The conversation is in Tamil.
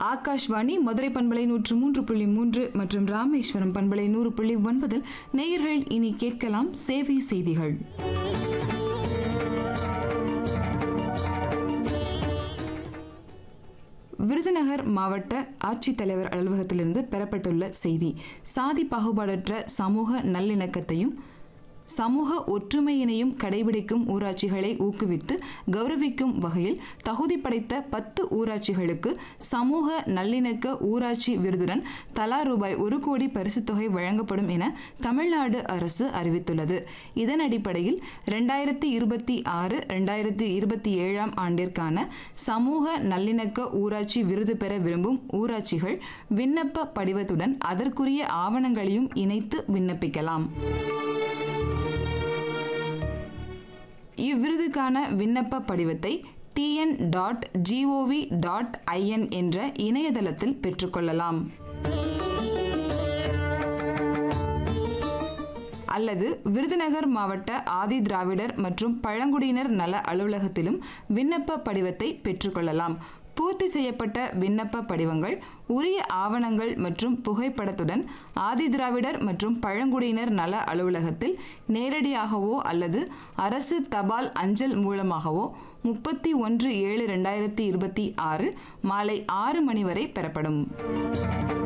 ஆகாஷ்வாணி மதுரை பண்பலை நூற்று மூன்று புள்ளி மூன்று மற்றும் ராமேஸ்வரம் பண்பலை நூறு புள்ளி ஒன்பதில் நேயர்கள் இனி கேட்கலாம் சேவை செய்திகள் விருதுநகர் மாவட்ட ஆட்சித்தலைவர் அலுவலகத்திலிருந்து பெறப்பட்டுள்ள செய்தி சாதி பாகுபாடற்ற சமூக நல்லிணக்கத்தையும் சமூக ஒற்றுமையினையும் கடைபிடிக்கும் ஊராட்சிகளை ஊக்குவித்து கௌரவிக்கும் வகையில் தகுதி படைத்த பத்து ஊராட்சிகளுக்கு சமூக நல்லிணக்க ஊராட்சி விருதுடன் தலா ரூபாய் ஒரு கோடி பரிசுத் தொகை வழங்கப்படும் என தமிழ்நாடு அரசு அறிவித்துள்ளது இதன் அடிப்படையில் ரெண்டாயிரத்தி இருபத்தி ஆறு ரெண்டாயிரத்தி இருபத்தி ஏழாம் ஆண்டிற்கான சமூக நல்லிணக்க ஊராட்சி விருது பெற விரும்பும் ஊராட்சிகள் விண்ணப்ப படிவத்துடன் அதற்குரிய ஆவணங்களையும் இணைத்து விண்ணப்பிக்கலாம் இவ்விருதுக்கான விண்ணப்ப படிவத்தை TN dot GOV dot IN என்ற இணையதளத்தில் பெற்றுக்கொள்ளலாம் அல்லது விருதுநகர் மாவட்ட ஆதி திராவிடர் மற்றும் பழங்குடியினர் நல அலுவலகத்திலும் விண்ணப்ப படிவத்தை பெற்றுக்கொள்ளலாம் பூர்த்தி செய்யப்பட்ட விண்ணப்ப படிவங்கள் உரிய ஆவணங்கள் மற்றும் புகைப்படத்துடன் ஆதி திராவிடர் மற்றும் பழங்குடியினர் நல அலுவலகத்தில் நேரடியாகவோ அல்லது அரசு தபால் அஞ்சல் மூலமாகவோ முப்பத்தி ஒன்று ஏழு ரெண்டாயிரத்தி இருபத்தி ஆறு மாலை ஆறு மணி வரை பெறப்படும்